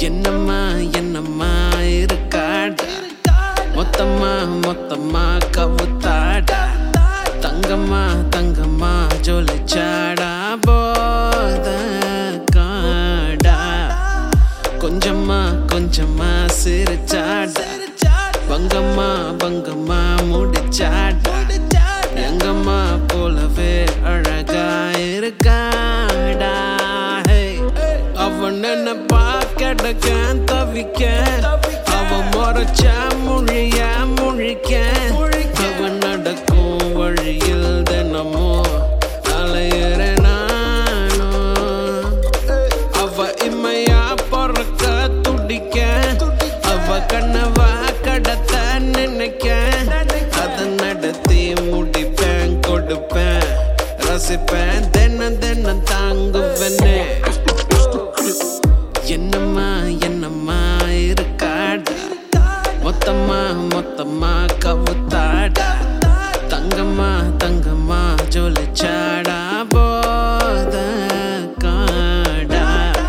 என்னம்மா என்னம்மா இருக்காடா மொத்தமா மொத்தமா கவுத்தாடா தங்கம்மா தங்கம்மா ஜொலிச்சாடா போத காடா கொஞ்சமா கொஞ்சமா சிரிச்சாடா பங்கம்மா பங்கம்மா முடிச்சாடா எங்கம்மா போலவே அழகா இருக்காடா Hey. அவன் என்ன பார்க்கடக்க தவிக்க அவன் முறைச்ச மொழிய முழிக்க அவன் நடக்கும் வழியில் தினமும் அலையிற நானும் அவ இம்மையா பொறக்க துடிக்க அவ கண்ணவா கடத்த நினைக்க அத நடத்தி முடிப்பேன் கொடுப்பேன் ரசிப்பேன் தினம் தினம் தாங்குவனே என்னம்மா என்னம்மா இருக்காடா மொத்தமா மொத்தமா கவுத்தாடா தங்கம்மா தங்கம்மா ஜொலிச்சாடா போத காடா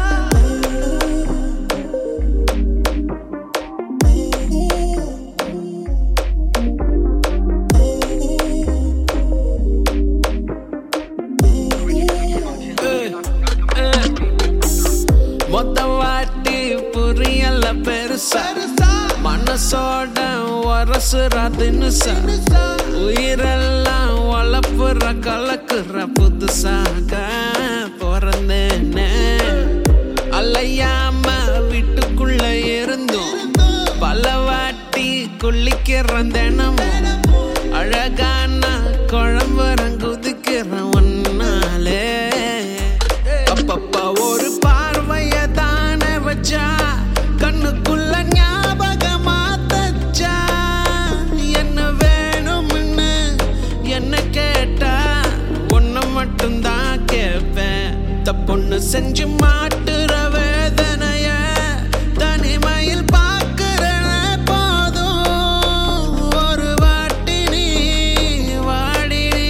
மொத்த வாட்டி புரியல பெருசா மனசோட வரசுற தினுசா உயிரெல்லாம் வளப்புற கலக்குற புதுசாக பிறந்தேனே அலையாம வீட்டுக்குள்ள இருந்தும் பல வாட்டி குளிக்கிறேன் தினமும் அழகான குழம்புறன் குதிக்கிறேன் ஒன்னாலே அப்பப்பா ஒரு பார்வைய தானே வச்சா கண்ணுக்குள்ள ஞாபகமா தச்சா என்ன வேணும்னு என்ன கேட்டா ஒன்ன மட்டும்தான் கேட்பேன் தப்புன்னு செஞ்சு மாட்டுற வேதனைய தனிமையில் பார்க்கிறன போதும் ஒரு வாட்டி நீ வாடி நீ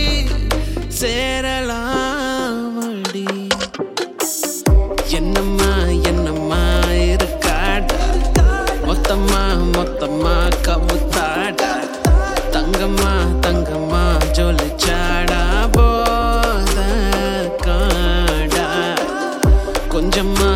சேரலாம் அடி என்னம்மா என்னம்மா இருக்காடா மொத்தமா மொத்தமா கவுத்தாடா தங்கம்மா தங்கம்மா ஜொலிச்சாடா போத காடா கொஞ்சமா